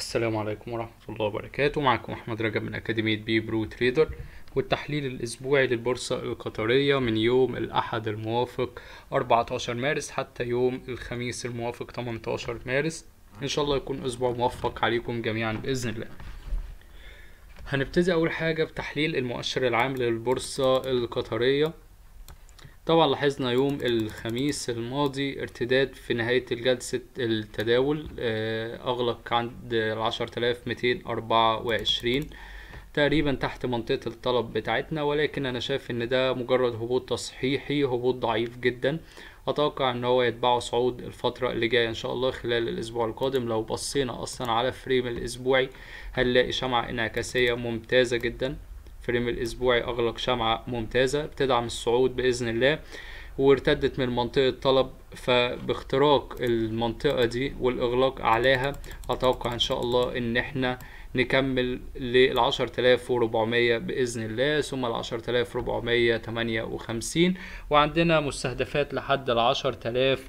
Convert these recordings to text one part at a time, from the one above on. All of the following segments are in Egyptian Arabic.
السلام عليكم ورحمة الله وبركاته معكم أحمد رجب من أكاديمية بي برو تريدر والتحليل الأسبوعي للبورصة القطرية من يوم الأحد الموافق 14 مارس حتى يوم الخميس الموافق 18 مارس إن شاء الله يكون أسبوع موفق عليكم جميعا بإذن الله هنبتدي أول حاجة بتحليل المؤشر العام للبورصة القطرية طبعا لاحظنا يوم الخميس الماضي ارتداد في نهاية جلسة التداول آه، أغلق عند العشرة آلاف ميتين أربعة وعشرين تقريبا تحت منطقة الطلب بتاعتنا ولكن أنا شايف إن ده مجرد هبوط تصحيحي هبوط ضعيف جدا أتوقع إن هو يتبعه صعود الفترة اللي جاية إن شاء الله خلال الأسبوع القادم لو بصينا أصلا على فريم الأسبوعي هنلاقي شمعة انعكاسية ممتازة جدا فريم الأسبوعي أغلق شمعة ممتازة بتدعم الصعود بإذن الله وارتدت من منطقة طلب فباختراق المنطقة دي والإغلاق أعلاها أتوقع إن شاء الله إن إحنا نكمل للعشرة آلاف وربعمية بإذن الله ثم العشرة آلاف ربعمية تمانية وخمسين وعندنا مستهدفات لحد العشرة آلاف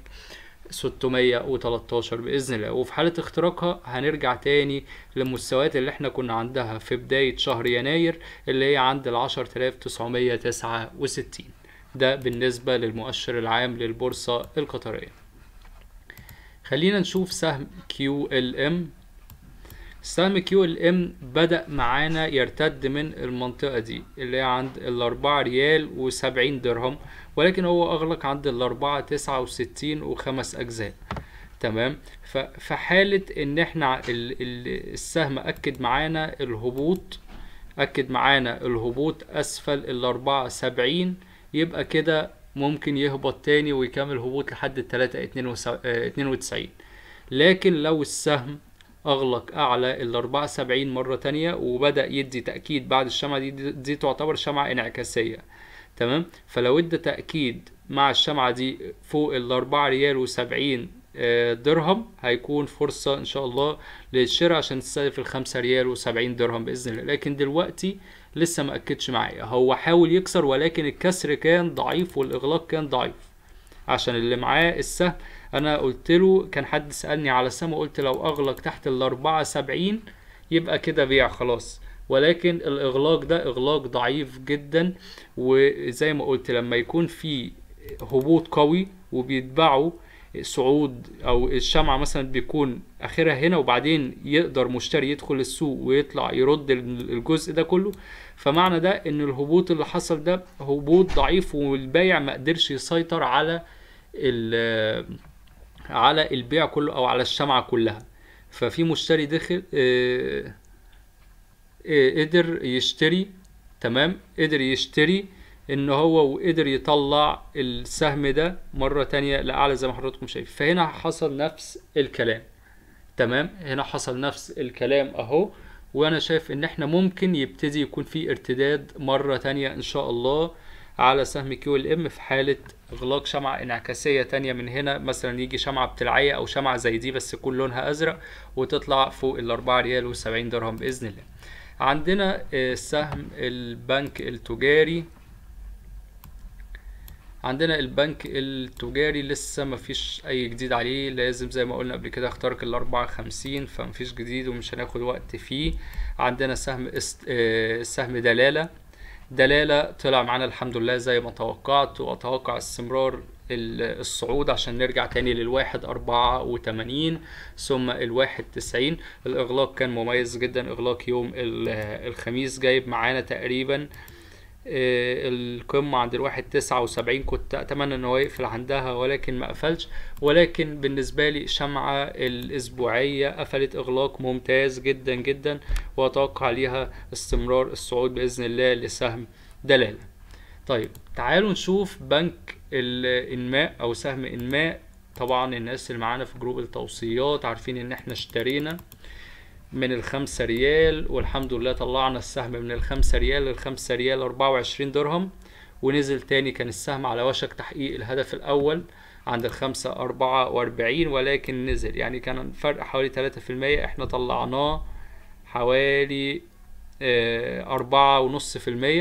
613 بإذن الله وفي حالة اختراقها هنرجع تاني للمستويات اللي احنا كنا عندها في بداية شهر يناير اللي هي عند العشرة آلاف تسعمية تسعة وستين ده بالنسبة للمؤشر العام للبورصة القطرية خلينا نشوف سهم كيو ال ام سهم كيو ال ام بدأ معانا يرتد من المنطقة دي اللي هي عند الأربعة ريال وسبعين درهم ولكن هو أغلق عند الأربعة تسعة وستين وخمس أجزاء تمام ففي حالة إن إحنا ال- ال- السهم أكد معانا الهبوط أكد معانا الهبوط أسفل الأربعة سبعين يبقى كده ممكن يهبط تاني ويكمل هبوط لحد التلاتة اتنين وتسعين لكن لو السهم أغلق أعلى الأربعة سبعين مرة تانية وبدأ يدي تأكيد بعد الشمعة دي, دي, دي تعتبر شمعة انعكاسية تمام فلو ادى تأكيد مع الشمعة دي فوق الأربعة ريال وسبعين آه، درهم هيكون فرصة إن شاء الله للشراء عشان تستهدف الخمسة ريال وسبعين درهم بإذن الله لكن دلوقتي لسه ما أكدش معايا هو حاول يكسر ولكن الكسر كان ضعيف والإغلاق كان ضعيف عشان اللي معاه السهم انا قلت له كان حد سألني على السهم قلت لو اغلق تحت الاربعة سبعين يبقى كده بيع خلاص ولكن الاغلاق ده اغلاق ضعيف جدا وزي ما قلت لما يكون في هبوط قوي وبيتبعه صعود او الشمعة مثلا بيكون اخرها هنا وبعدين يقدر مشتري يدخل السوق ويطلع يرد الجزء ده كله فمعنى ده ان الهبوط اللي حصل ده هبوط ضعيف والبايع ما قدرش يسيطر على ال- على البيع كله او على الشمعة كلها ففي مشتري دخل آه، آه، قدر يشتري تمام قدر يشتري ان هو وقدر يطلع السهم ده مرة تانية لأعلى زي ما حضراتكم شايف فهنا حصل نفس الكلام تمام هنا حصل نفس الكلام اهو وانا شايف ان احنا ممكن يبتدي يكون في ارتداد مرة تانية ان شاء الله على سهم كيو ال ام في حالة اغلاق شمعة انعكاسية تانية من هنا مثلا يجي شمعة بتلعية او شمعة زي دي بس يكون لونها ازرق وتطلع فوق الاربعة ريال وسبعين درهم باذن الله عندنا آه، سهم البنك التجاري عندنا البنك التجاري لسه مفيش اي جديد عليه لازم زي ما قلنا قبل كده اخترق الاربعة خمسين فمفيش جديد ومش هناخد وقت فيه عندنا سهم است... آه، سهم دلالة دلالة طلع معانا الحمد لله زي ما توقعت واتوقع استمرار ال- الصعود عشان نرجع تاني للواحد أربعة وتمانين ثم الواحد تسعين الإغلاق كان مميز جدا إغلاق يوم ال- الخميس جايب معانا تقريبا آه، القمة عند الواحد تسعة وسبعين كنت أتمنى إن هو يقفل عندها ولكن ما قفلش ولكن بالنسبة لي الشمعة الأسبوعية قفلت إغلاق ممتاز جدا جدا وأتوقع ليها استمرار الصعود بإذن الله لسهم دلالة طيب تعالوا نشوف بنك الإنماء أو سهم إنماء طبعا الناس اللي معانا في جروب التوصيات عارفين إن إحنا اشترينا من الخمسة ريال والحمد لله طلعنا السهم من الخمسة ريال للخمسة ريال أربعة وعشرين درهم ونزل تاني كان السهم على وشك تحقيق الهدف الأول عند الخمسة أربعة وأربعين ولكن نزل يعني كان فرق حوالي تلاتة في المية احنا طلعناه حوالي آه، أربعة ونص في المية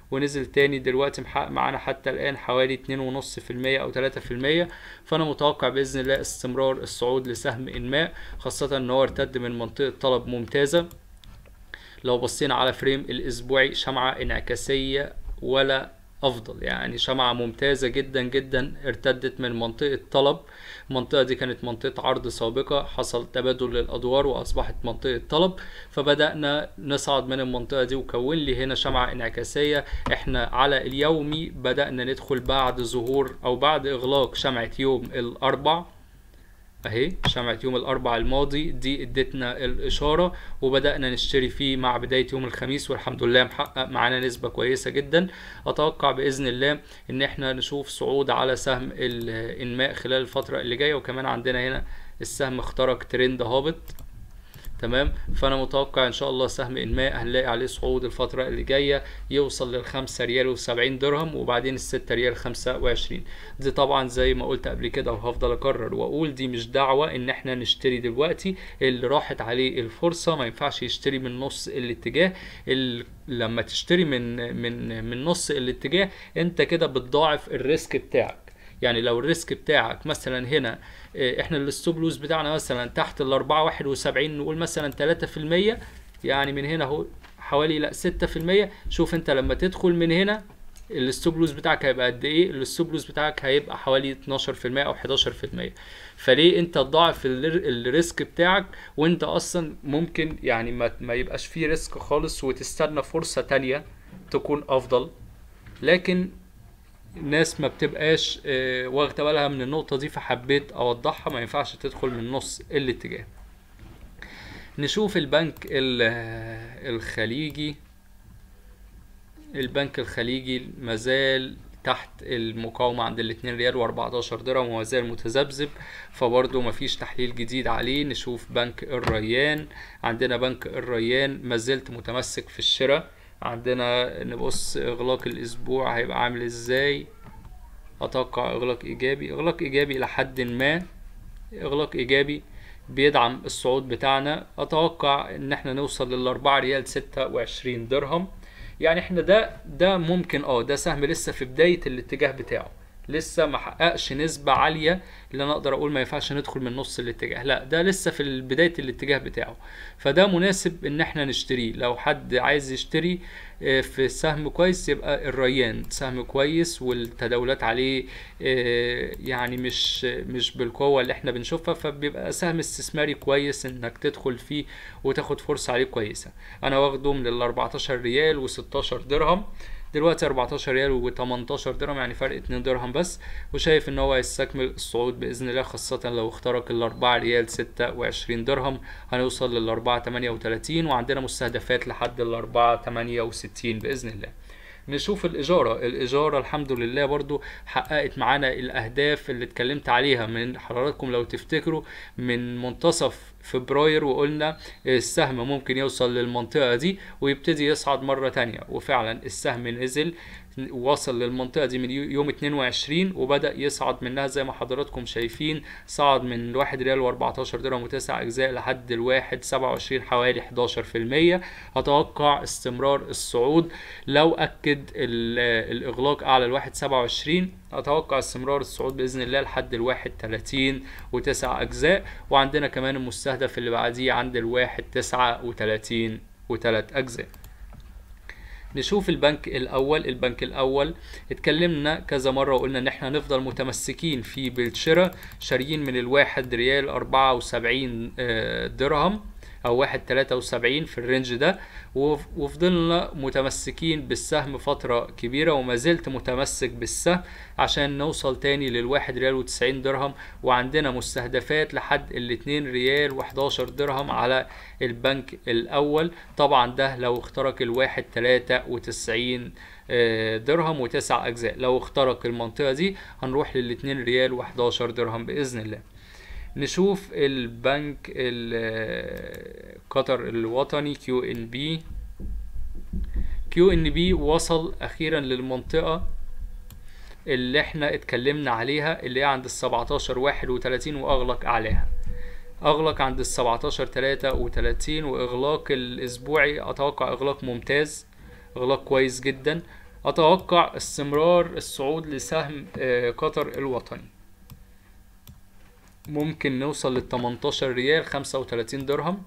ونزل تاني دلوقتي محقق معانا حتى الآن حوالي اتنين ونص في المية أو تلاتة في المية فأنا متوقع بإذن الله استمرار الصعود لسهم إنماء خاصة إن هو ارتد من منطقة طلب ممتازة لو بصينا على فريم الأسبوعي شمعة انعكاسية ولا افضل يعني شمعة ممتازة جدا جدا ارتدت من منطقة طلب المنطقة دي كانت منطقة عرض سابقة حصل تبادل للادوار واصبحت منطقة طلب فبدأنا نصعد من المنطقة دي وكون لي هنا شمعة انعكاسية احنا على اليومي بدأنا ندخل بعد ظهور او بعد اغلاق شمعة يوم الاربع اهي شمعة يوم الاربع الماضي دي ادتنا الاشارة وبدأنا نشتري فيه مع بداية يوم الخميس والحمد لله محقق معانا نسبة كويسة جدا اتوقع باذن الله ان احنا نشوف صعود على سهم الانماء خلال الفترة اللي جاية وكمان عندنا هنا السهم اخترق ترند هابط تمام فانا متوقع ان شاء الله سهم انماء هنلاقي عليه صعود الفتره اللي جايه يوصل للخمسة ريال وسبعين درهم وبعدين الستة ريال خمسة وعشرين دي طبعا زي ما قلت قبل كده وهفضل اكرر واقول دي مش دعوه ان احنا نشتري دلوقتي اللي راحت عليه الفرصه ما ينفعش يشتري من نص الاتجاه اللي لما تشتري من من من نص الاتجاه انت كده بتضاعف الريسك بتاعك يعني لو الريسك بتاعك مثلا هنا احنا الستوب لوز بتاعنا مثلا تحت الاربعة واحد وسبعين نقول مثلا تلاتة في المية يعني من هنا اهو حوالي لا ستة في المية شوف انت لما تدخل من هنا الستوب لوز بتاعك هيبقى قد ايه الستوب لوز بتاعك هيبقى حوالي 12% او 11% فليه انت تضاعف الريسك بتاعك وانت اصلا ممكن يعني ما, ما يبقاش فيه ريسك خالص وتستنى فرصة تانية تكون افضل لكن الناس ما بتبقاش واخده بالها من النقطه دي فحبيت اوضحها ما ينفعش تدخل من نص الاتجاه نشوف البنك الخليجي البنك الخليجي مازال تحت المقاومة عند الاتنين ريال و14 درهم وما زال متذبذب فبرضه مفيش تحليل جديد عليه نشوف بنك الريان عندنا بنك الريان ما زلت متمسك في الشراء عندنا نبص اغلاق الاسبوع هيبقى عامل ازاي اتوقع اغلاق ايجابي اغلاق ايجابي الى حد ما اغلاق ايجابي بيدعم الصعود بتاعنا اتوقع ان احنا نوصل للاربعة ريال ستة وعشرين درهم يعني احنا ده ده ممكن اه ده سهم لسه في بداية الاتجاه بتاعه لسه ما حققش نسبة عالية اللي انا اقدر اقول ما ينفعش ندخل من نص الاتجاه لا ده لسه في بداية الاتجاه بتاعه فده مناسب ان احنا نشتريه لو حد عايز يشتري في سهم كويس يبقى الريان سهم كويس والتداولات عليه يعني مش مش بالقوة اللي احنا بنشوفها فبيبقى سهم استثماري كويس انك تدخل فيه وتاخد فرصة عليه كويسة انا واخده من ال 14 ريال و16 درهم دلوقتي 14 ريال و18 درهم يعني فرق 2 درهم بس وشايف ان هو هيستكمل الصعود باذن الله خاصه لو اخترق ال 4 ريال 26 درهم هنوصل لل 4 38 وعندنا مستهدفات لحد ال 4 68 باذن الله نشوف الإجارة الإجارة الحمد لله برضو حققت معانا الأهداف اللي اتكلمت عليها من حضراتكم لو تفتكروا من منتصف فبراير وقلنا السهم ممكن يوصل للمنطقة دي ويبتدي يصعد مرة تانية وفعلا السهم نزل وصل للمنطقة دي من يوم 22 وبدأ يصعد منها زي ما حضراتكم شايفين صعد من 1 ريال و14 درهم و9 أجزاء لحد الواحد 27 حوالي 11% أتوقع استمرار الصعود لو أكد الإغلاق أعلى الواحد 27 أتوقع استمرار الصعود بإذن الله لحد الواحد 30 و9 أجزاء وعندنا كمان المستهدف اللي بعديه عند الواحد 39 وثلاث أجزاء نشوف البنك الاول البنك الاول اتكلمنا كذا مره وقلنا ان احنا نفضل متمسكين فيه بالشراء شاريين من الواحد ريال اربعة وسبعين درهم او واحد تلاتة وسبعين في الرينج ده وفضلنا متمسكين بالسهم فترة كبيرة وما زلت متمسك بالسهم عشان نوصل تاني للواحد ريال وتسعين درهم وعندنا مستهدفات لحد الاتنين ريال وحداشر درهم على البنك الاول طبعا ده لو اخترق الواحد تلاتة وتسعين درهم وتسع اجزاء لو اخترق المنطقة دي هنروح للاتنين ريال وحداشر درهم باذن الله نشوف البنك قطر الوطني كيو ان بي كيو ان بي وصل اخيرا للمنطقة اللي احنا اتكلمنا عليها اللي هي عند السبعتاشر واحد وتلاتين واغلق اعلاها اغلق عند السبعتاشر تلاتة وتلاتين واغلاق الاسبوعي اتوقع اغلاق ممتاز اغلاق كويس جدا اتوقع استمرار الصعود لسهم آه، قطر الوطني ممكن نوصل لل 18 ريال 35 درهم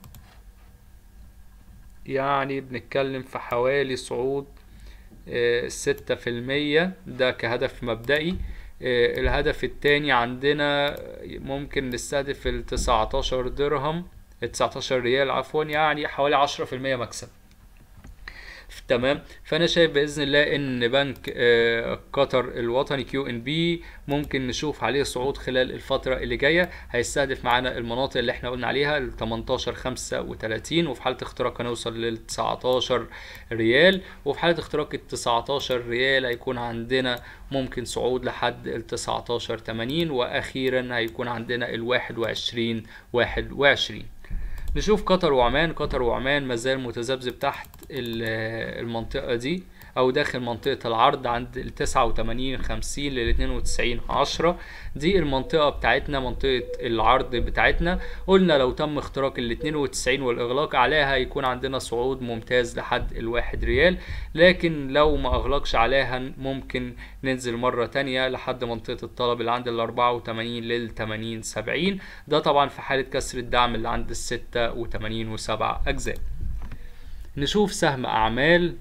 يعني بنتكلم في حوالي صعود ستة في المية ده كهدف مبدئي آه، الهدف التاني عندنا ممكن نستهدف ال 19 درهم ال 19 ريال عفوا يعني حوالي 10% مكسب تمام فانا شايف باذن الله ان بنك آه، قطر الوطني كيو ان بي ممكن نشوف عليه صعود خلال الفتره اللي جايه هيستهدف معانا المناطق اللي احنا قلنا عليها ال 18 35 وفي حاله اختراق هنوصل لل 19 ريال وفي حاله اختراق ال 19 ريال هيكون عندنا ممكن صعود لحد ال 19 80 واخيرا هيكون عندنا ال 21 21 نشوف قطر وعمان قطر وعمان مازال متذبذب تحت ال- المنطقة دي أو داخل منطقة العرض عند ال 89 50 لل 92 10 دي المنطقة بتاعتنا منطقة العرض بتاعتنا قلنا لو تم اختراق ال 92 والإغلاق عليها هيكون عندنا صعود ممتاز لحد الواحد ريال لكن لو ما أغلقش عليها ممكن ننزل مرة تانية لحد منطقة الطلب اللي عند ال 84 لل 80 70 ده طبعا في حالة كسر الدعم اللي عند ال 86 و7 أجزاء نشوف سهم أعمال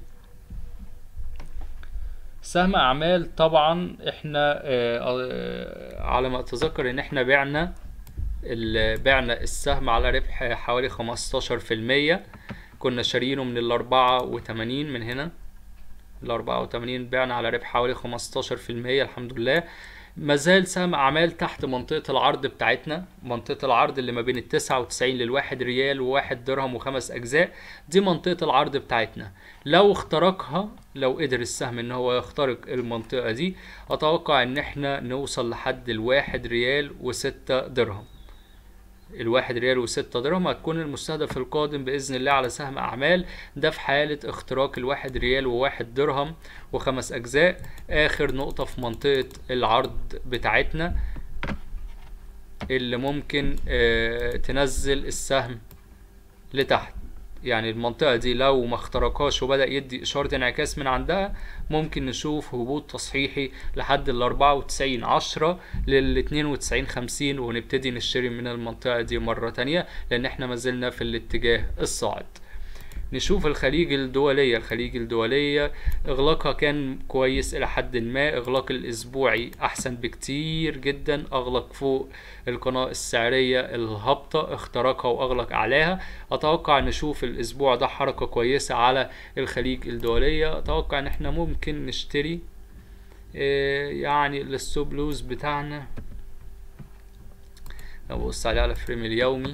سهم أعمال طبعا احنا آه، آه، على ما أتذكر إن احنا بعنا ال- بعنا السهم على ربح حوالي 15% كنا شاريينه من ال 84 من هنا ال 84 بعنا على ربح حوالي 15% الحمد لله مازال سهم اعمال تحت منطقه العرض بتاعتنا منطقه العرض اللي ما بين ال 99 للواحد ريال وواحد درهم وخمس اجزاء دي منطقه العرض بتاعتنا لو اخترقها لو قدر السهم ان هو يخترق المنطقه دي اتوقع ان احنا نوصل لحد الواحد ريال وستة درهم الواحد ريال وستة درهم هتكون المستهدف القادم بإذن الله على سهم أعمال ده في حالة اختراق الواحد ريال وواحد درهم وخمس أجزاء آخر نقطة في منطقة العرض بتاعتنا اللي ممكن آه، تنزل السهم لتحت يعني المنطقة دي لو ما اخترقهاش وبدأ يدي إشارة انعكاس من عندها ممكن نشوف هبوط تصحيحي لحد ال 94 10 لل 92 50 ونبتدي نشتري من المنطقة دي مرة تانية لأن احنا ما زلنا في الاتجاه الصاعد نشوف الخليج الدولية الخليج الدولية إغلاقها كان كويس إلى حد ما إغلاق الأسبوعي أحسن بكتير جدا أغلق فوق القناة السعرية الهابطة اخترقها وأغلق أعلاها أتوقع نشوف الأسبوع ده حركة كويسة على الخليج الدولية أتوقع إن احنا ممكن نشتري آه، يعني الستوب لوز بتاعنا نبص عليه على فريم اليومي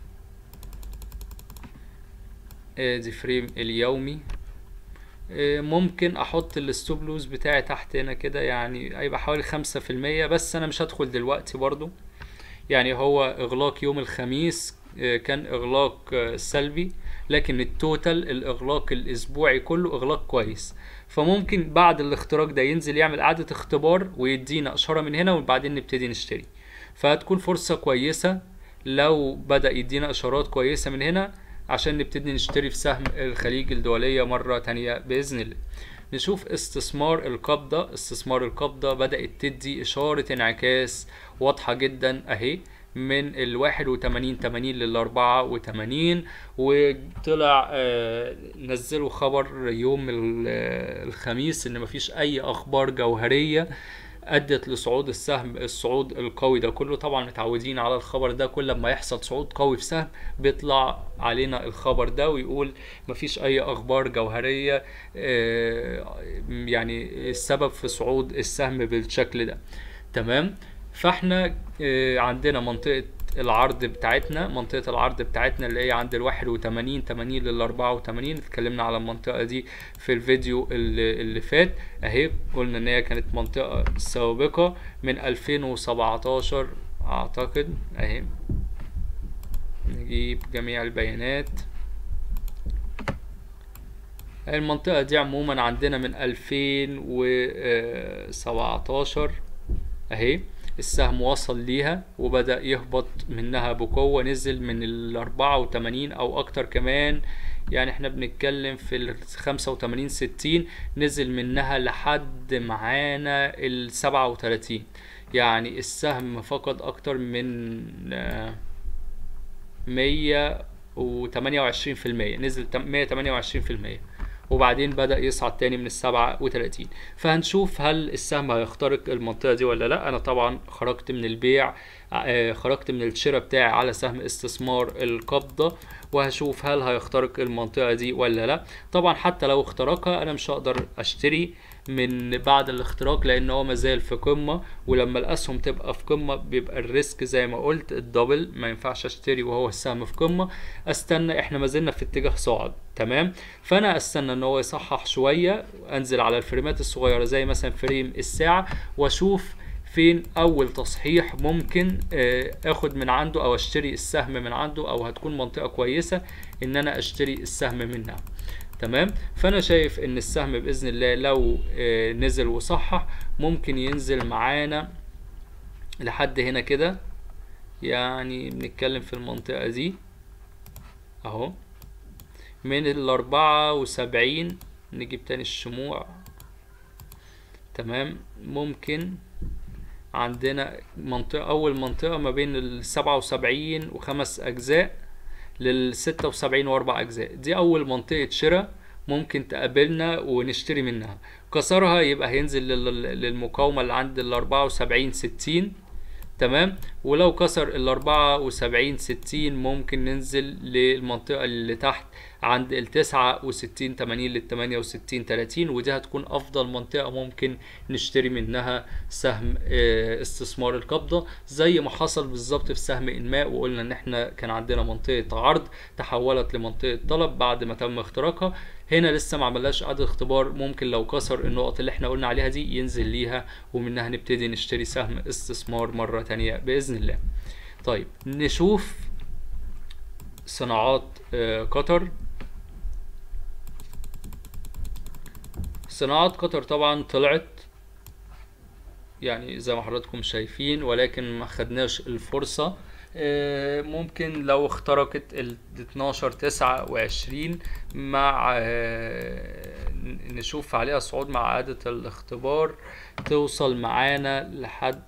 ادي فريم اليومي آه، ممكن احط الستوب لوز بتاعي تحت هنا كده يعني هيبقى حوالي خمسة في المية بس انا مش هدخل دلوقتي برضو يعني هو اغلاق يوم الخميس آه، كان اغلاق آه، سلبي لكن التوتال الاغلاق الاسبوعي كله اغلاق كويس فممكن بعد الاختراق ده ينزل يعمل اعادة اختبار ويدينا اشارة من هنا وبعدين نبتدي نشتري فهتكون فرصة كويسة لو بدأ يدينا اشارات كويسة من هنا عشان نبتدي نشتري في سهم الخليج الدولية مرة تانية بإذن الله نشوف استثمار القبضة استثمار القبضة بدأت تدي إشارة انعكاس واضحة جدا أهي من الواحد وتمانين تمانين للأربعة وتمانين وطلع آه، نزلوا خبر يوم ال- آه، الخميس إن مفيش أي أخبار جوهرية ادت لصعود السهم الصعود القوي ده كله طبعا متعودين على الخبر ده كل ما يحصل صعود قوي في سهم بيطلع علينا الخبر ده ويقول مفيش اي اخبار جوهرية آه، يعني السبب في صعود السهم بالشكل ده تمام فاحنا آه، عندنا منطقة العرض بتاعتنا منطقة العرض بتاعتنا اللي هي عند الواحد وتمانين تمانين للأربعة وتمانين اتكلمنا على المنطقة دي في الفيديو اللي, اللي فات اهي قلنا ان هي كانت منطقة سابقة من ألفين وسبعتاشر اعتقد اهي نجيب جميع البيانات المنطقة دي عموما عندنا من ألفين وسبعتاشر اهي السهم وصل ليها وبدأ يهبط منها بقوة نزل من الأربعة وتمانين أو أكتر كمان يعني احنا بنتكلم في الخمسة وتمانين ستين نزل منها لحد معانا السبعة وتلاتين يعني السهم فقد أكتر من مية وتمانية وعشرين في المية نزل مية تمانية وعشرين في المية وبعدين بدأ يصعد تاني من السبعة وتلاتين فهنشوف هل السهم هيخترق المنطقة دي ولا لا أنا طبعا خرجت من البيع آه خرجت من الشراء بتاعي على سهم استثمار القبضة وهشوف هل هيخترق المنطقة دي ولا لا طبعا حتى لو اخترقها أنا مش هقدر أشتري من بعد الاختراق لان هو مازال في قمه ولما الاسهم تبقى في قمه بيبقى الريسك زي ما قلت الدبل ما ينفعش اشتري وهو السهم في قمه استنى احنا ما زلنا في اتجاه صاعد تمام فانا استنى ان هو يصحح شويه انزل على الفريمات الصغيره زي مثلا فريم الساعه واشوف فين اول تصحيح ممكن اخد من عنده او اشتري السهم من عنده او هتكون منطقه كويسه ان انا اشتري السهم منها تمام فانا شايف ان السهم باذن الله لو آه نزل وصحح ممكن ينزل معانا لحد هنا كده يعني بنتكلم في المنطقة دي اهو من الاربعة وسبعين نجيب تاني الشموع تمام ممكن عندنا منطقة أول منطقة ما بين السبعة وسبعين وخمس أجزاء للستة وسبعين وأربع أجزاء دي أول منطقة شراء ممكن تقابلنا ونشتري منها كسرها يبقى هينزل للمقاومة اللي عند الأربعة وسبعين ستين تمام ولو كسر الأربعة وسبعين ستين ممكن ننزل للمنطقة اللي تحت عند التسعة وستين تمانين للتمانية وستين تلاتين ودي هتكون أفضل منطقة ممكن نشتري منها سهم استثمار القبضة زي ما حصل بالظبط في سهم إنماء وقلنا إن إحنا كان عندنا منطقة عرض تحولت لمنطقة طلب بعد ما تم اختراقها هنا لسه ما عملناش عدد اختبار ممكن لو كسر النقط اللي احنا قلنا عليها دي ينزل ليها ومنها نبتدي نشتري سهم استثمار مرة تانية بإذن الله طيب نشوف صناعات قطر صناعات قطر طبعا طلعت يعني زي ما حضراتكم شايفين ولكن ما خدناش الفرصة ممكن لو اخترقت ال 12 29 مع نشوف عليها صعود مع عادة الاختبار توصل معانا لحد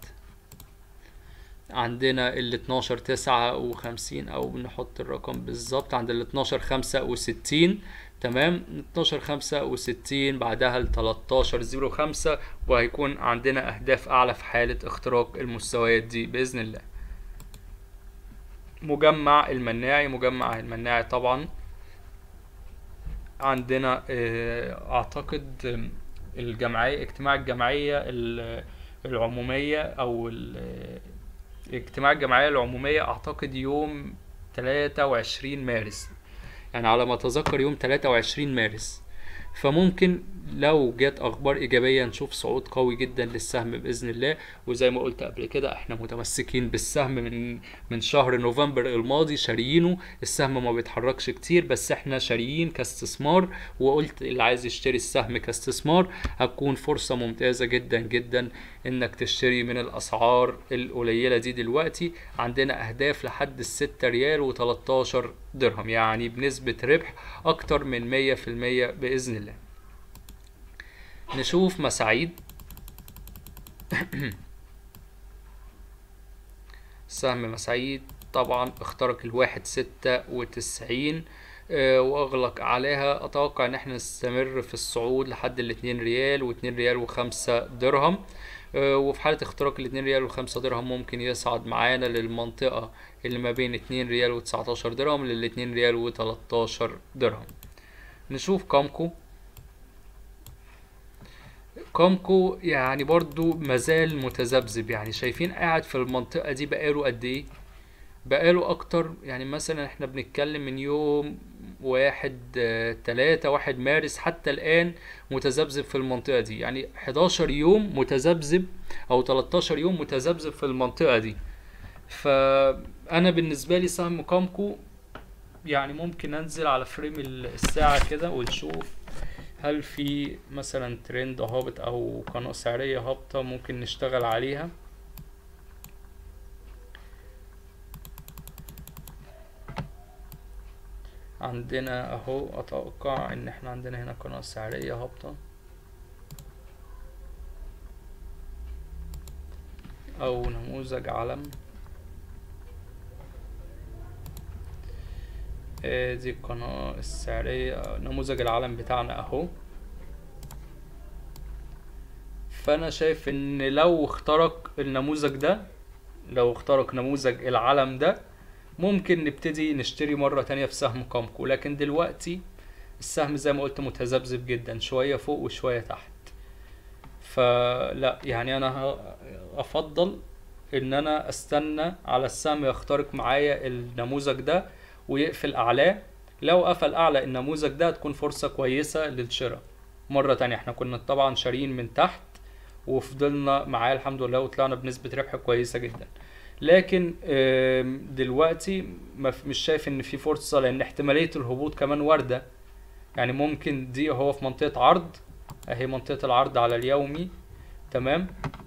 عندنا ال 12 59 او بنحط الرقم بالظبط عند ال 12 65 تمام 12 65 بعدها ال 13 05 وهيكون عندنا اهداف اعلى في حالة اختراق المستويات دي باذن الله مجمع المناعي مجمع المناعي طبعا عندنا اعتقد الجمعية اجتماع الجمعية العمومية او اجتماع الجمعية العمومية اعتقد يوم 23 مارس يعني على ما اتذكر يوم 23 مارس فممكن لو جت اخبار ايجابيه نشوف صعود قوي جدا للسهم باذن الله وزي ما قلت قبل كده احنا متمسكين بالسهم من من شهر نوفمبر الماضي شاريينه السهم ما بيتحركش كتير بس احنا شاريين كاستثمار وقلت اللي عايز يشتري السهم كاستثمار هتكون فرصه ممتازه جدا جدا انك تشتري من الاسعار القليله دي دلوقتي عندنا اهداف لحد الستة ريال و13 درهم يعني بنسبه ربح اكتر من 100% باذن الله نشوف مساعيد سهم مساعيد طبعا اخترق الواحد ستة وتسعين اه واغلق عليها اتوقع ان احنا نستمر في الصعود لحد الاتنين ريال واتنين ريال وخمسة درهم اه وفي حالة اختراق الاتنين ريال وخمسة درهم ممكن يصعد معانا للمنطقة اللي ما بين اتنين ريال وتسعتاشر درهم للاتنين ريال وتلاتاشر درهم نشوف كامكو كامكو يعني برضو مازال متذبذب يعني شايفين قاعد في المنطقة دي بقاله قد ايه بقاله اكتر يعني مثلا احنا بنتكلم من يوم واحد آه تلاتة واحد مارس حتى الان متذبذب في المنطقة دي يعني 11 يوم متذبذب او 13 يوم متذبذب في المنطقة دي فانا بالنسبة لي سهم كامكو يعني ممكن انزل على فريم الساعة كده ونشوف هل في مثلا ترند هابط او قناة سعرية هابطة ممكن نشتغل عليها عندنا اهو اتوقع ان احنا عندنا هنا قناة سعرية هابطة او نموذج علم آه، دي القناة السعرية نموذج العلم بتاعنا اهو فانا شايف ان لو اخترق النموذج ده لو اخترق نموذج العلم ده ممكن نبتدي نشتري مرة تانية في سهم قامكو لكن دلوقتي السهم زي ما قلت متذبذب جدا شوية فوق وشوية تحت فلا يعني انا ه- افضل ان انا استنى على السهم يخترق معايا النموذج ده ويقفل اعلاه لو قفل اعلى النموذج ده هتكون فرصة كويسة للشراء مرة تانية احنا كنا طبعا شاريين من تحت وفضلنا معاه الحمد لله وطلعنا بنسبة ربح كويسة جدا لكن آم، دلوقتي ما في- مش شايف ان في فرصة لان احتمالية الهبوط كمان واردة يعني ممكن دي هو في منطقة عرض اهي منطقة العرض على اليومي تمام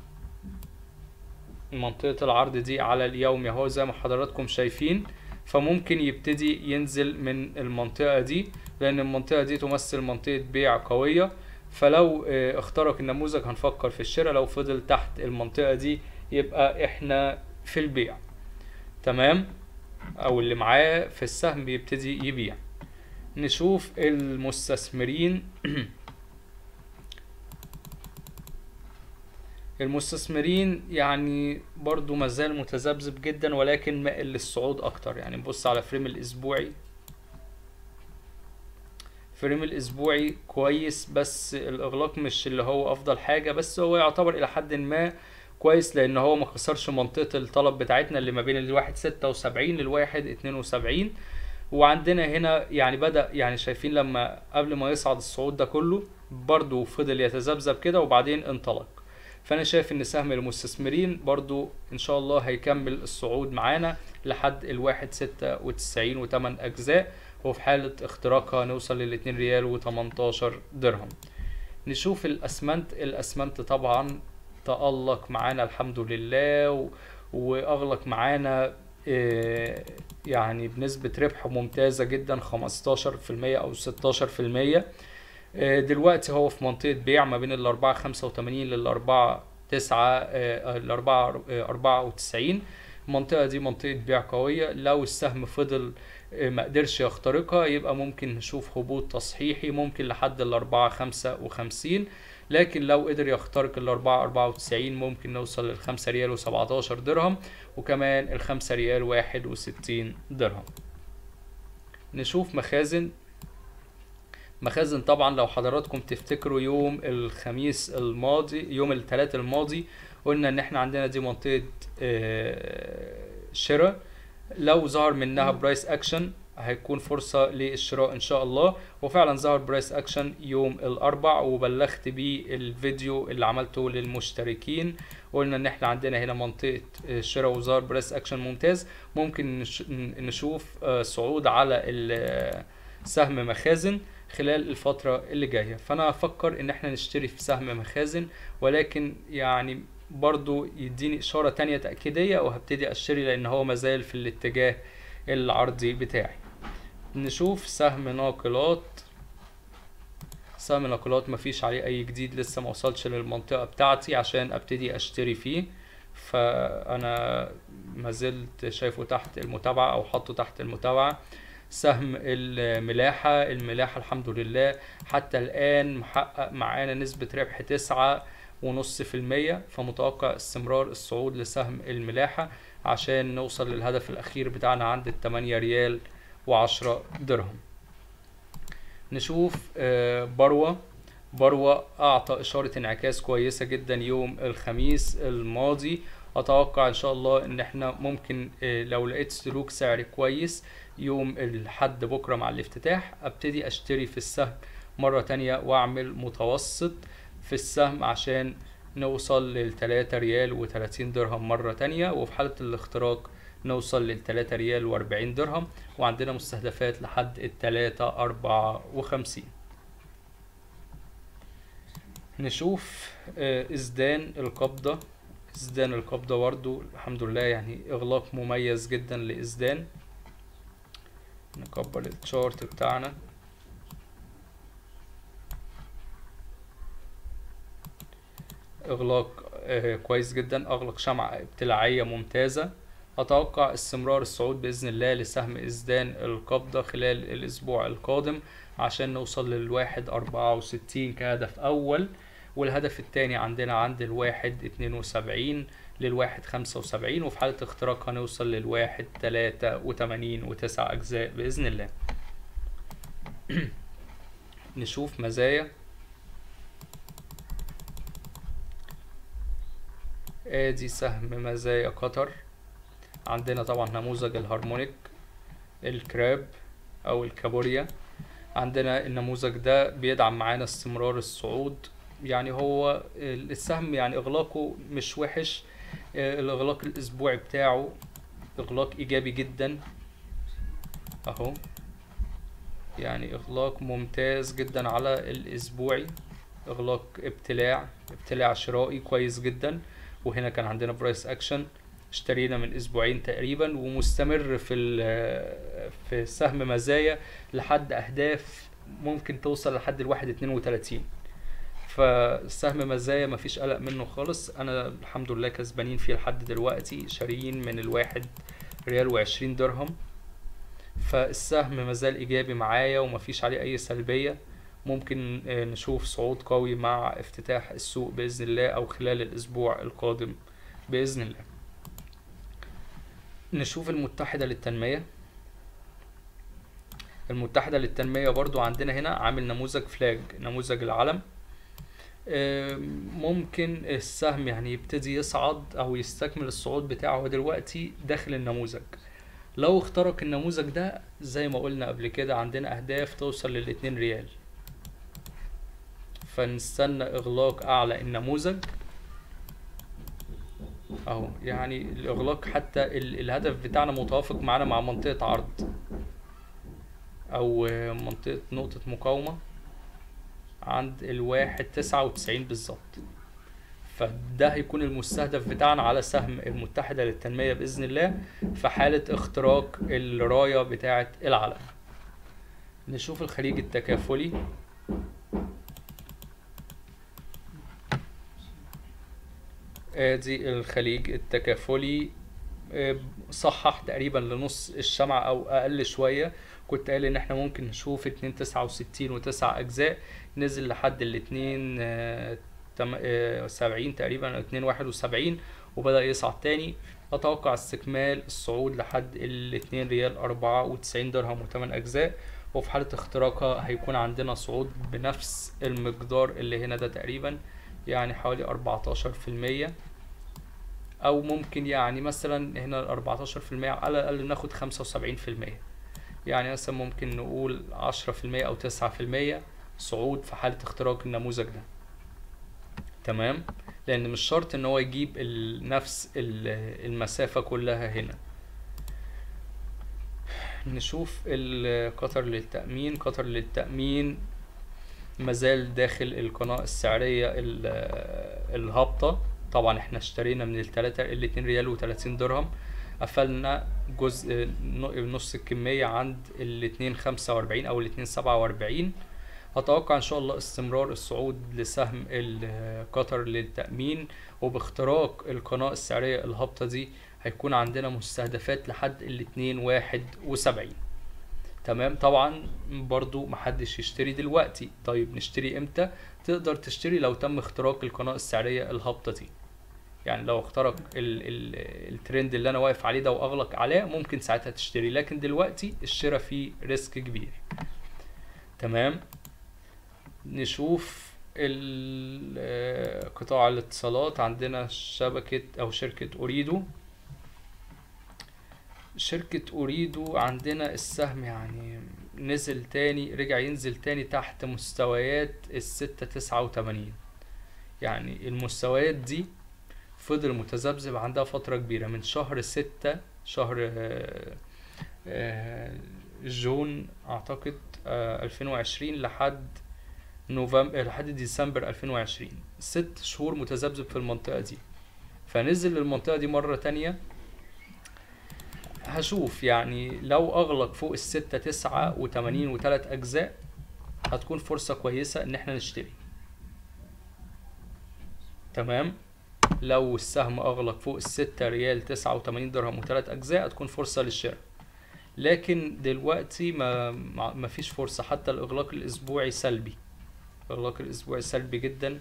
منطقة العرض دي على اليومي اهو زي ما حضراتكم شايفين فممكن يبتدي ينزل من المنطقة دي لأن المنطقة دي تمثل منطقة بيع قوية فلو آه، اخترق النموذج هنفكر في الشراء لو فضل تحت المنطقة دي يبقى احنا في البيع تمام او اللي معاه في السهم بيبتدي يبيع نشوف المستثمرين المستثمرين يعني برضو مازال متذبذب جدا ولكن مائل للصعود اكتر يعني نبص على فريم الاسبوعي فريم الاسبوعي كويس بس الاغلاق مش اللي هو افضل حاجة بس هو يعتبر الى حد ما كويس لان هو ما خسرش منطقة الطلب بتاعتنا اللي ما بين الواحد ستة وسبعين للواحد اتنين وسبعين وعندنا هنا يعني بدأ يعني شايفين لما قبل ما يصعد الصعود ده كله برضو فضل يتذبذب كده وبعدين انطلق فانا شايف ان سهم المستثمرين برضو ان شاء الله هيكمل الصعود معانا لحد الواحد ستة وتسعين وتمن اجزاء وفي حالة اختراقها نوصل للاتنين ريال وتمنتاشر درهم نشوف الاسمنت الاسمنت طبعا تألق معانا الحمد لله و... واغلق معانا آه، يعني بنسبة ربح ممتازة جدا 15% او 16% آه، دلوقتي هو في منطقة بيع ما بين الأربعة خمسة وتمانين للأربعة تسعة آه، الأربعة آه، أربعة وتسعين المنطقة دي منطقة بيع قوية لو السهم فضل آه، ما قدرش يخترقها يبقى ممكن نشوف هبوط تصحيحي ممكن لحد الأربعة خمسة وخمسين لكن لو قدر يخترق الأربعة أربعة وتسعين ممكن نوصل للخمسة ريال وسبعتاشر درهم وكمان الخمسة ريال واحد وستين درهم نشوف مخازن مخازن طبعا لو حضراتكم تفتكروا يوم الخميس الماضي يوم الثلاث الماضي قلنا ان احنا عندنا دي منطقة آه، شراء لو ظهر منها برايس اكشن هيكون فرصة للشراء ان شاء الله وفعلا ظهر برايس اكشن يوم الاربع وبلغت بيه الفيديو اللي عملته للمشتركين قلنا ان احنا عندنا هنا منطقة آه، شراء وظهر برايس اكشن ممتاز ممكن نش- نشوف آه، صعود على ال- سهم مخازن خلال الفترة اللي جاية فأنا أفكر إن احنا نشتري في سهم مخازن ولكن يعني برضو يديني إشارة تانية تأكيدية وهبتدي أشتري لأن هو مازال في الاتجاه العرضي بتاعي نشوف سهم ناقلات سهم ناقلات مفيش عليه أي جديد لسه ما وصلش للمنطقة بتاعتي عشان أبتدي أشتري فيه فأنا مازلت شايفه تحت المتابعة أو حاطه تحت المتابعة سهم الملاحة الملاحة الحمد لله حتى الآن محقق معانا نسبة ربح تسعة ونص في المية فمتوقع استمرار الصعود لسهم الملاحة عشان نوصل للهدف الأخير بتاعنا عند التمانية ريال وعشرة درهم نشوف آه، بروة بروة أعطى إشارة انعكاس كويسة جدا يوم الخميس الماضي أتوقع إن شاء الله إن إحنا ممكن آه، لو لقيت سلوك سعري كويس يوم الحد بكرة مع الافتتاح ابتدي اشتري في السهم مرة تانية واعمل متوسط في السهم عشان نوصل للتلاتة ريال وتلاتين درهم مرة تانية وفي حالة الاختراق نوصل للتلاتة ريال واربعين درهم وعندنا مستهدفات لحد التلاتة أربعة وخمسين نشوف آه، ازدان القبضة ازدان القبضة برضو الحمد لله يعني اغلاق مميز جدا لازدان نكبر التشارت بتاعنا اغلاق آه كويس جدا اغلق شمعة ابتلاعية ممتازة اتوقع استمرار الصعود باذن الله لسهم ازدان القبضة خلال الاسبوع القادم عشان نوصل للواحد اربعة وستين كهدف اول والهدف التاني عندنا عند الواحد اتنين وسبعين للواحد خمسة وسبعين وفي حالة اختراق هنوصل للواحد تلاتة وتمانين وتسع أجزاء بإذن الله نشوف مزايا ادي سهم مزايا قطر عندنا طبعا نموذج الهارمونيك الكراب او الكابوريا عندنا النموذج ده بيدعم معانا استمرار الصعود يعني هو السهم يعني اغلاقه مش وحش الاغلاق الاسبوعي بتاعه اغلاق ايجابي جدا اهو يعني اغلاق ممتاز جدا على الاسبوعي اغلاق ابتلاع ابتلاع شرائي كويس جدا وهنا كان عندنا برايس اكشن اشترينا من اسبوعين تقريبا ومستمر في في سهم مزايا لحد اهداف ممكن توصل لحد الواحد اتنين وتلاتين فسهم مزايا مفيش قلق منه خالص انا الحمد لله كسبانين فيه لحد دلوقتي شاريين من الواحد ريال وعشرين درهم فالسهم مازال ايجابي معايا ومفيش عليه اي سلبية ممكن نشوف صعود قوي مع افتتاح السوق بإذن الله أو خلال الأسبوع القادم بإذن الله نشوف المتحدة للتنمية المتحدة للتنمية برضو عندنا هنا عامل نموذج فلاج نموذج العلم ممكن السهم يعني يبتدي يصعد او يستكمل الصعود بتاعه دلوقتي داخل النموذج لو اخترق النموذج ده زي ما قلنا قبل كده عندنا اهداف توصل للاتنين ريال فنستنى اغلاق اعلى النموذج اهو يعني الاغلاق حتى ال الهدف بتاعنا متوافق معانا مع منطقة عرض او منطقة نقطة مقاومة عند الواحد تسعة وتسعين بالظبط فده هيكون المستهدف بتاعنا على سهم المتحدة للتنمية بإذن الله في حالة اختراق الراية بتاعة العلم نشوف الخليج التكافلي ادي الخليج التكافلي صحح تقريبا لنص الشمعة او اقل شوية كنت قايل ان احنا ممكن نشوف اتنين تسعة وستين وتسع اجزاء نزل لحد الاتنين سبعين تقريبا اتنين واحد وسبعين وبدأ يصعد تاني اتوقع استكمال الصعود لحد الاتنين ريال اربعة وتسعين درهم وتمن اجزاء وفي حالة اختراقها هيكون عندنا صعود بنفس المقدار اللي هنا ده تقريبا يعني حوالي اربعتاشر في المية او ممكن يعني مثلا هنا الاربعتاشر في المية على الاقل ناخد خمسة وسبعين في المية يعني مثلا ممكن نقول عشرة في المية او تسعة في المية صعود في حالة اختراق النموذج ده تمام لان مش شرط ان هو يجيب نفس المسافة كلها هنا نشوف قطر للتأمين قطر للتأمين مازال داخل القناة السعرية الهابطة طبعا احنا اشترينا من التلاتة الاتنين ريال وتلاتين درهم قفلنا جزء نص الكمية عند الاتنين خمسة واربعين او الاتنين سبعة واربعين اتوقع ان شاء الله استمرار الصعود لسهم قطر للتأمين وباختراق القناة السعرية الهابطة دي هيكون عندنا مستهدفات لحد الاتنين واحد وسبعين تمام طبعا برضو محدش يشتري دلوقتي طيب نشتري امتى تقدر تشتري لو تم اختراق القناة السعرية الهابطة دي يعني لو اخترق ال ال الترند اللي انا واقف عليه ده واغلق عليه ممكن ساعتها تشتري لكن دلوقتي الشراء فيه ريسك كبير تمام نشوف قطاع الاتصالات عندنا شبكة او شركة اوريدو شركة اوريدو عندنا السهم يعني نزل تاني رجع ينزل تاني تحت مستويات الستة تسعة وتمانين يعني المستويات دي فضل متذبذب عندها فترة كبيرة من شهر ستة شهر جون اعتقد الفين وعشرين لحد نوفمبر لحد ديسمبر الفين وعشرين ست شهور متذبذب في المنطقة دي فنزل للمنطقة دي مرة تانية هشوف يعني لو اغلق فوق الستة تسعة وتمانين وتلات اجزاء هتكون فرصة كويسة ان احنا نشتري تمام لو السهم اغلق فوق الستة ريال تسعة وتمانين درهم وتلات اجزاء هتكون فرصة للشراء لكن دلوقتي ما ما ما فيش فرصة حتى الاغلاق الاسبوعي سلبي الاغلاق الاسبوعي سلبي جدا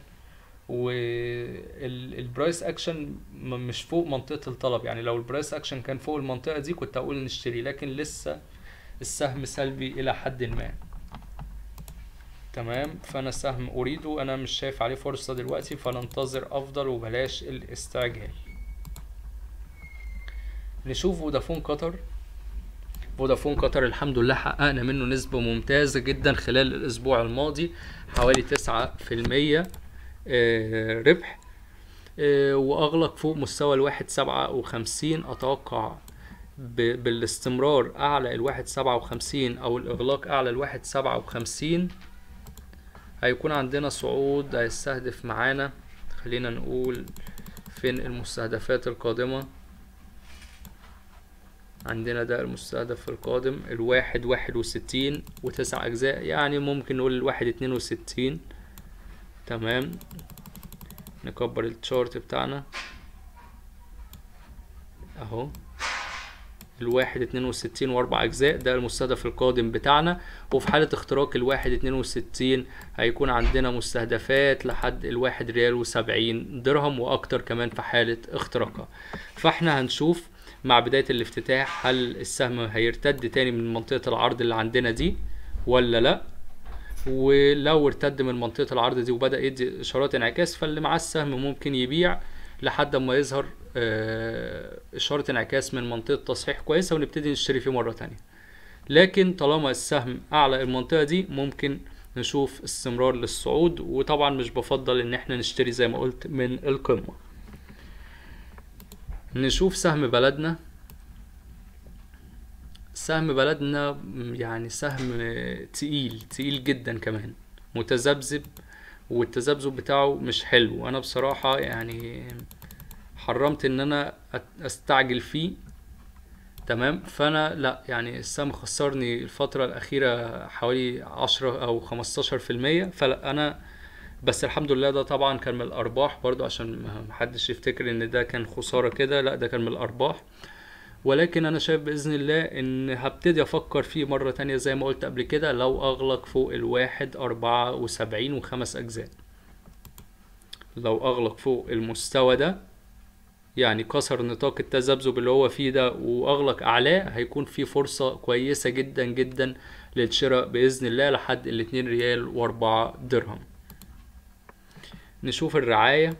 والبرايس اكشن مش فوق منطقة الطلب يعني لو البرايس اكشن كان فوق المنطقة دي كنت اقول نشتري لكن لسه السهم سلبي الى حد ما تمام فانا السهم اريده انا مش شايف عليه فرصة دلوقتي فننتظر افضل وبلاش الاستعجال نشوف فودافون قطر فودافون قطر الحمد لله حققنا منه نسبة ممتازة جدا خلال الأسبوع الماضي حوالي تسعة في المية ربح آه، وأغلق فوق مستوى الواحد سبعة وخمسين أتوقع ب- بالاستمرار أعلى الواحد سبعة وخمسين أو الإغلاق أعلى الواحد سبعة وخمسين هيكون عندنا صعود هيستهدف معانا خلينا نقول فين المستهدفات القادمة عندنا ده المستهدف القادم الواحد واحد وستين وتسع أجزاء يعني ممكن نقول الواحد اتنين وستين تمام نكبر التشارت بتاعنا اهو الواحد اتنين وستين واربع اجزاء ده المستهدف القادم بتاعنا وفي حالة اختراق الواحد اتنين وستين هيكون عندنا مستهدفات لحد الواحد ريال وسبعين درهم واكتر كمان في حالة اختراقها فاحنا هنشوف مع بداية الافتتاح هل السهم هيرتد تاني من منطقة العرض اللي عندنا دي ولا لا ولو ارتد من منطقة العرض دي وبدأ يدي إشارات انعكاس فاللي معاه السهم ممكن يبيع لحد ما يظهر آه، إشارة انعكاس من منطقة تصحيح كويسة ونبتدي نشتري فيه مرة تانية لكن طالما السهم أعلى المنطقة دي ممكن نشوف استمرار للصعود وطبعا مش بفضل إن احنا نشتري زي ما قلت من القمة نشوف سهم بلدنا سهم بلدنا م- يعني سهم تقيل تقيل جدا كمان متذبذب والتذبذب بتاعه مش حلو انا بصراحة يعني حرمت ان انا أت- استعجل فيه تمام فانا لا يعني السهم خسرني الفترة الاخيرة حوالي عشرة او خمستاشر في المية فلا انا بس الحمد لله ده طبعا كان من الارباح برضو عشان ما- محدش يفتكر ان ده كان خسارة كده لا ده كان من الارباح ولكن انا شايف باذن الله ان هبتدي افكر فيه مرة تانية زي ما قلت قبل كده لو اغلق فوق الواحد اربعة وسبعين وخمس اجزاء لو اغلق فوق المستوى ده يعني كسر نطاق التذبذب اللي هو فيه ده واغلق اعلاه هيكون في فرصة كويسة جدا جدا للشراء باذن الله لحد الاتنين ريال واربعة درهم نشوف الرعاية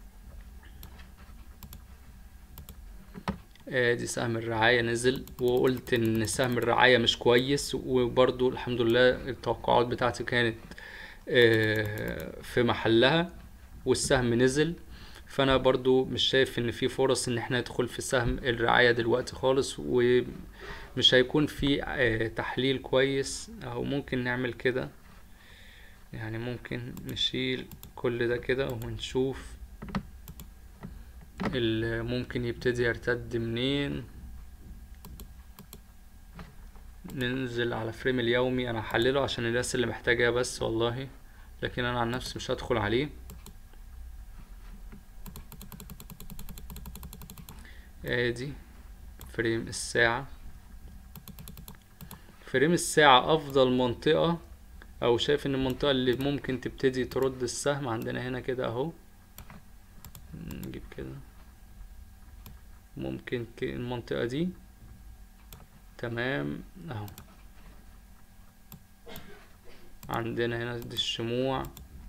ادي سهم الرعاية نزل وقلت ان سهم الرعاية مش كويس وبرضو الحمد لله التوقعات بتاعتي كانت آه، في محلها والسهم نزل فانا برضو مش شايف ان في فرص ان احنا ندخل في سهم الرعاية دلوقتي خالص ومش هيكون في آه، تحليل كويس او ممكن نعمل كده يعني ممكن نشيل كل ده كده ونشوف اللي ممكن يبتدي يرتد منين ننزل على فريم اليومي انا هحلله عشان الناس اللي محتاجاه بس والله لكن انا عن نفسي مش هدخل عليه ادي فريم الساعة فريم الساعة افضل منطقة او شايف ان المنطقة اللي ممكن تبتدي ترد السهم عندنا هنا كده اهو نجيب كده ممكن ك- المنطقة دي تمام اهو عندنا هنا دي الشموع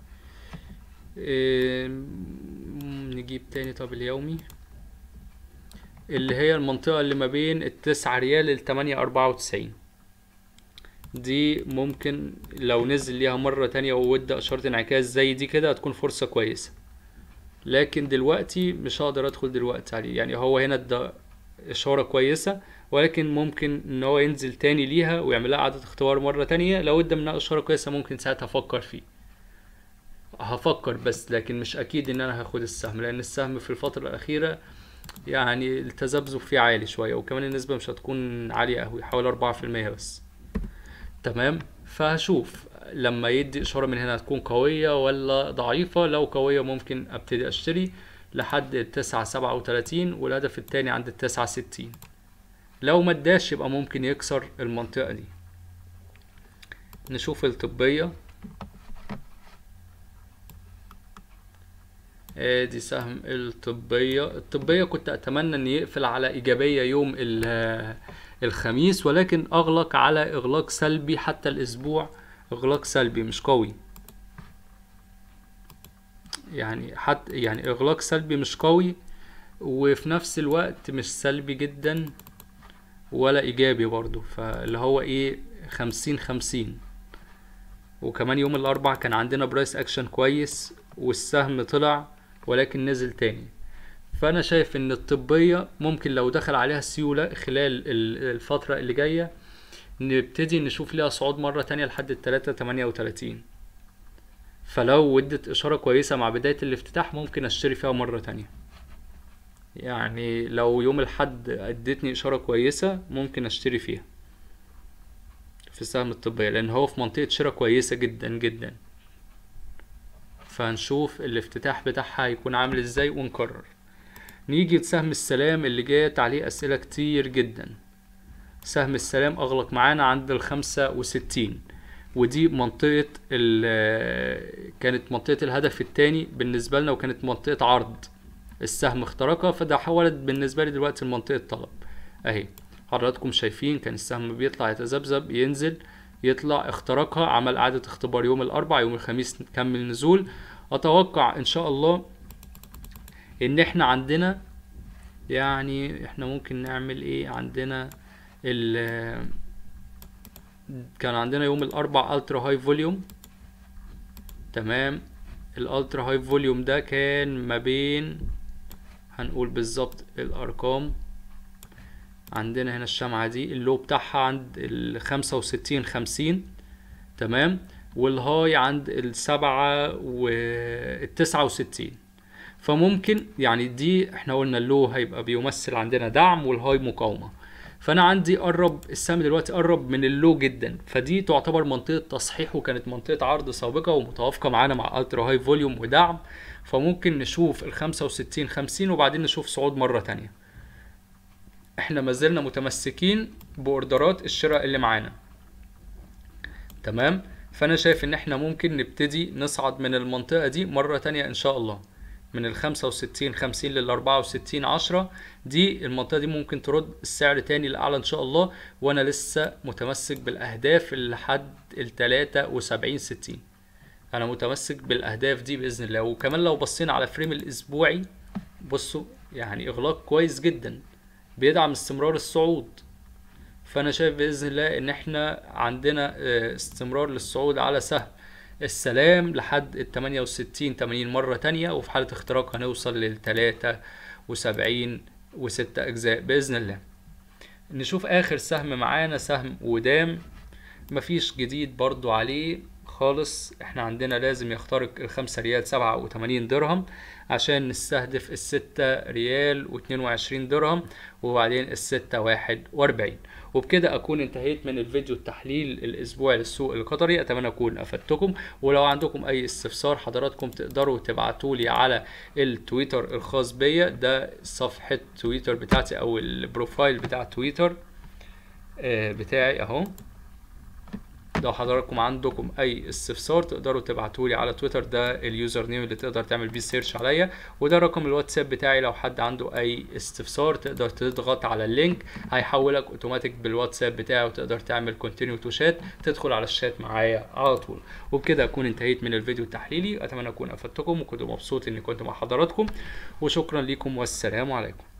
إيه نجيب تاني طب اليومي اللي هي المنطقة اللي ما بين التسعة ريال للتمانية أربعة وتسعين دي ممكن لو نزل ليها مرة تانية وودى إشارة انعكاس زي دي كده هتكون فرصة كويسة لكن دلوقتي مش هقدر ادخل دلوقتي عليه يعني هو هنا ده اشارة كويسة ولكن ممكن ان هو ينزل تاني ليها ويعمل لها اعادة اختبار مرة تانية لو ادى منها اشارة كويسة ممكن ساعتها افكر فيه هفكر بس لكن مش اكيد ان انا هاخد السهم لان السهم في الفترة الاخيرة يعني التذبذب فيه عالي شوية وكمان النسبة مش هتكون عالية قوي حوالي أربعة في المية بس تمام فهشوف لما يدي إشارة من هنا هتكون قوية ولا ضعيفة لو قوية ممكن أبتدي أشتري لحد التسعة سبعة وتلاتين والهدف التاني عند التسعة ستين لو ما اداش يبقى ممكن يكسر المنطقة دي نشوف الطبية ادي سهم الطبية الطبية كنت اتمنى ان يقفل على ايجابية يوم ال- الخميس ولكن اغلق على اغلاق سلبي حتى الاسبوع اغلاق سلبي مش قوي يعني حتى يعني اغلاق سلبي مش قوي وفي نفس الوقت مش سلبي جدا ولا ايجابي برضو فاللي هو ايه خمسين خمسين وكمان يوم الاربع كان عندنا برايس اكشن كويس والسهم طلع ولكن نزل تاني فانا شايف ان الطبية ممكن لو دخل عليها سيولة خلال ال- الفترة اللي جاية نبتدي نشوف ليها صعود مرة تانية لحد التلاتة تمانية وتلاتين فلو ودت اشارة كويسة مع بداية الافتتاح ممكن اشتري فيها مرة تانية يعني لو يوم الحد ادتني اشارة كويسة ممكن اشتري فيها في السهم الطبية لان هو في منطقة شراء كويسة جدا جدا فهنشوف الافتتاح بتاعها هيكون عامل ازاي ونكرر نيجي لسهم السلام اللي جات عليه اسئلة كتير جدا سهم السلام اغلق معانا عند الخمسة وستين ودي منطقة ال- كانت منطقة الهدف التاني بالنسبة لنا وكانت منطقة عرض السهم اخترقها فده حولت بالنسبة لي دلوقتي لمنطقة طلب اهي حضراتكم شايفين كان السهم بيطلع يتذبذب ينزل يطلع اخترقها عمل إعادة اختبار يوم الأربع يوم الخميس كمل نزول أتوقع إن شاء الله إن إحنا عندنا يعني إحنا ممكن نعمل إيه عندنا ال كان عندنا يوم الأربع ألترا هاي فوليوم تمام الألترا هاي فوليوم ده كان ما بين هنقول بالظبط الأرقام عندنا هنا الشمعة دي اللو بتاعها عند الخمسة وستين خمسين تمام والهاي عند السبعة والتسعة وستين فممكن يعني دي احنا قلنا اللو هيبقى بيمثل عندنا دعم والهاي مقاومة فانا عندي قرب السهم دلوقتي قرب من اللو جدا فدي تعتبر منطقة تصحيح وكانت منطقة عرض سابقة ومتوافقة معانا مع الترا هاي فوليوم ودعم فممكن نشوف الخمسة وستين خمسين وبعدين نشوف صعود مرة تانية احنا ما زلنا متمسكين باوردرات الشراء اللي معانا تمام فانا شايف ان احنا ممكن نبتدي نصعد من المنطقة دي مرة تانية ان شاء الله من ال 65 50 لل 64 10 دي المنطقة دي ممكن ترد السعر تاني لأعلى إن شاء الله وأنا لسه متمسك بالأهداف لحد ال 73 60 أنا متمسك بالأهداف دي بإذن الله وكمان لو بصينا على فريم الأسبوعي بصوا يعني إغلاق كويس جدا بيدعم استمرار الصعود فأنا شايف بإذن الله إن إحنا عندنا آه، استمرار للصعود على سهم السلام لحد ال 68 80 مرة تانية وفي حالة اختراق هنوصل لل 73 وستة أجزاء بإذن الله نشوف آخر سهم معانا سهم ودام مفيش جديد برضو عليه خالص احنا عندنا لازم يخترق الخمسة ريال سبعة وتمانين درهم عشان نستهدف الستة ريال واتنين وعشرين درهم وبعدين الستة واحد واربعين وبكده اكون انتهيت من الفيديو التحليل الاسبوعي للسوق القطري اتمنى اكون افدتكم ولو عندكم اي استفسار حضراتكم تقدروا تبعتوا لي على التويتر الخاص بيا ده صفحة تويتر بتاعتي او البروفايل بتاع تويتر آه، بتاعي اهو لو حضراتكم عندكم اي استفسار تقدروا تبعتوا لي على تويتر ده اليوزر نيم اللي تقدر تعمل بيه سيرش عليا وده رقم الواتساب بتاعي لو حد عنده اي استفسار تقدر تضغط على اللينك هيحولك اوتوماتيك بالواتساب بتاعي وتقدر تعمل كونتينيو تو شات تدخل على الشات معايا على طول وبكده اكون انتهيت من الفيديو التحليلي اتمنى اكون افدتكم وكنت مبسوط اني كنت مع حضراتكم وشكرا لكم والسلام عليكم